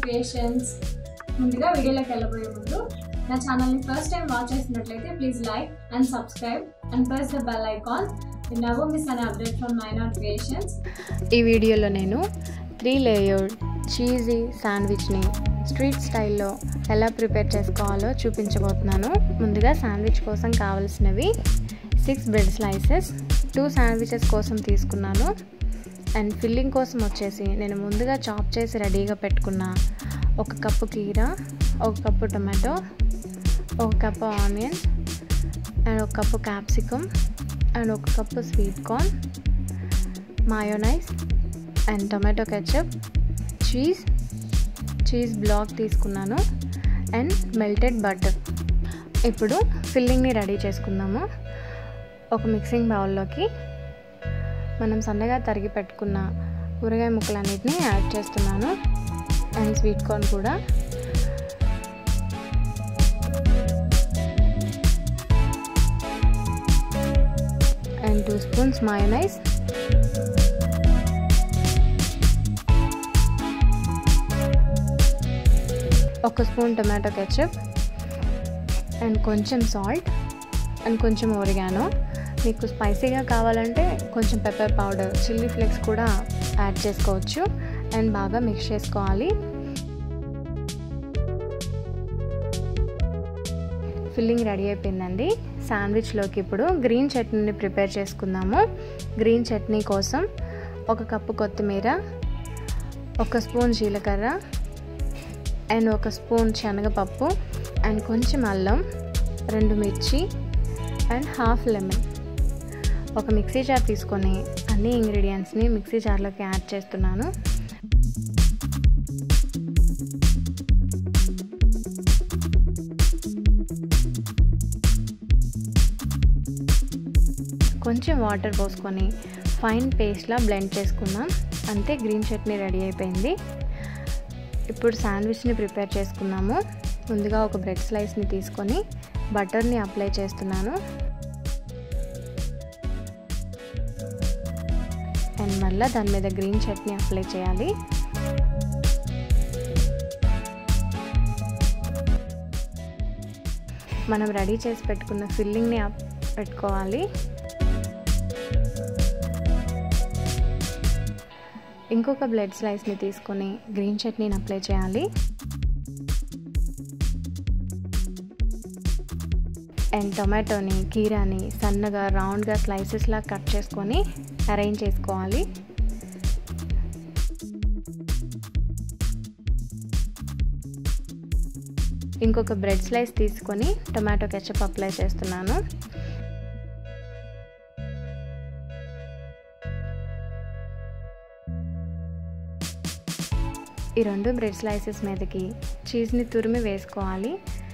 creations ముందుగా వీడియోలోకి వెళ్ళబోయే ముందు నా ఛానల్ని ఫస్ట్ టైం వాచ్ చేసినట్లయితే please like and subscribe and press the bell icon never miss an update from my not creations ఈ వీడియోలో నేను త్రీ లేయర్డ్ చీజీ శాండ్విచ్ని స్ట్రీట్ స్టైల్లో ఎలా ప్రిపేర్ చేసుకోవాలో చూపించబోతున్నాను ముందుగా శాండ్విచ్ కోసం కావలసినవి six bread slices two sandwiches కోసం తీసుకున్నాను అండ్ ఫిల్లింగ్ కోసం వచ్చేసి నేను ముందుగా చాప్ చేసి రెడీగా పెట్టుకున్న ఒక కప్పు కీర ఒక కప్పు టొమాటో ఒక కప్పు ఆనియన్ అండ్ ఒక కప్పు క్యాప్సికమ్ అండ్ ఒక cup sweet corn mayonnaise and tomato ketchup cheese cheese block తీసుకున్నాను అండ్ మెల్టెడ్ బటర్ ఇప్పుడు ఫిల్లింగ్ని రెడీ చేసుకుందాము ఒక మిక్సింగ్ బౌల్లోకి మనం సన్నగా తరిగి పెట్టుకున్న కూరగాయ ముక్కలన్నిటిని యాడ్ చేస్తున్నాను అండ్ స్వీట్ కార్న్ కూడా అండ్ టూ స్పూన్స్ మయోనైస్ ఒక స్పూన్ టొమాటో కెచప్ అండ్ కొంచెం సాల్ట్ అండ్ కొంచెం ఓరిగానో మీకు స్పైసీగా కావాలంటే కొంచెం పెప్పర్ పౌడర్ చిల్లీ ఫ్లేక్స్ కూడా యాడ్ చేసుకోవచ్చు అండ్ బాగా మిక్స్ చేసుకోవాలి ఫిల్లింగ్ రెడీ అయిపోయిందండి శాండ్విచ్లోకి ఇప్పుడు గ్రీన్ చట్నీని ప్రిపేర్ చేసుకుందాము గ్రీన్ చట్నీ కోసం ఒక కప్పు కొత్తిమీర ఒక స్పూన్ జీలకర్ర అండ్ ఒక స్పూన్ శనగపప్పు అండ్ కొంచెం అల్లం రెండు మిర్చి అండ్ హాఫ్ లెమన్ ఒక మిక్సీ జార్ తీసుకొని అన్ని ఇంగ్రీడియంట్స్ని మిక్సీ జార్లోకి యాడ్ చేస్తున్నాను కొంచెం వాటర్ పోసుకొని ఫైన్ పేస్ట్లా బ్లెండ్ చేసుకుందాం అంతే గ్రీన్ చట్నీ రెడీ అయిపోయింది ఇప్పుడు శాండ్విచ్ని ప్రిపేర్ చేసుకున్నాము ముందుగా ఒక బ్రెడ్ స్లైస్ని తీసుకొని బటర్ని అప్లై చేస్తున్నాను అండ్ మళ్ళీ దాని మీద గ్రీన్ చట్నీ అప్లై చేయాలి మనం రెడీ చేసి పెట్టుకున్న ఫిల్లింగ్ని పెట్టుకోవాలి ఇంకొక బ్లడ్ స్లైస్ని తీసుకొని గ్రీన్ చట్నీని అప్లై చేయాలి అండ్ టొమాటోని కీరాని సన్నగా రౌండ్గా స్లైసెస్లా కట్ చేసుకొని అరేంజ్ చేసుకోవాలి ఇంకొక బ్రెడ్ స్లైస్ తీసుకొని టొమాటో కెచప్ అప్లై చేస్తున్నాను ఈ రెండు బ్రెడ్ స్లైసెస్ మీదకి చీజ్ని తురిమి వేసుకోవాలి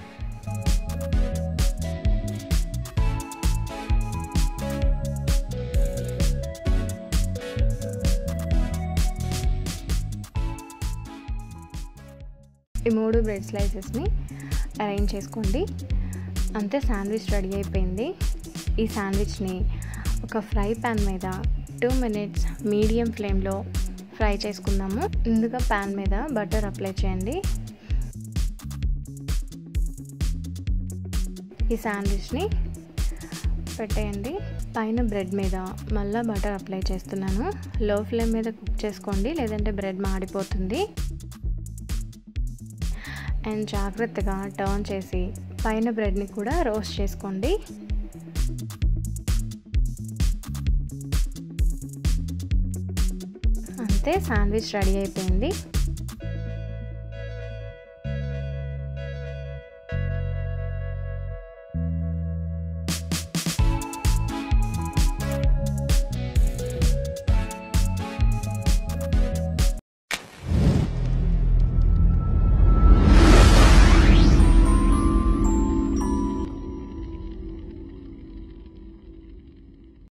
ఈ మూడు బ్రెడ్ స్లైసెస్ని అరేంజ్ చేసుకోండి అంతే శాండ్విచ్ రెడీ అయిపోయింది ఈ శాండ్విచ్ని ఒక ఫ్రై ప్యాన్ మీద టూ మినిట్స్ మీడియం ఫ్లేమ్లో ఫ్రై చేసుకుందాము ముందుగా ప్యాన్ మీద బటర్ అప్లై చేయండి ఈ శాండ్విచ్ని పెట్టేయండి పైన బ్రెడ్ మీద మళ్ళీ బటర్ అప్లై చేస్తున్నాను లో ఫ్లేమ్ మీద కుక్ చేసుకోండి లేదంటే బ్రెడ్ మాడిపోతుంది అండ్ జాగ్రత్తగా టర్న్ చేసి పైన బ్రెడ్ని కూడా రోస్ట్ చేసుకోండి అంతే శాండ్విచ్ రెడీ అయిపోయింది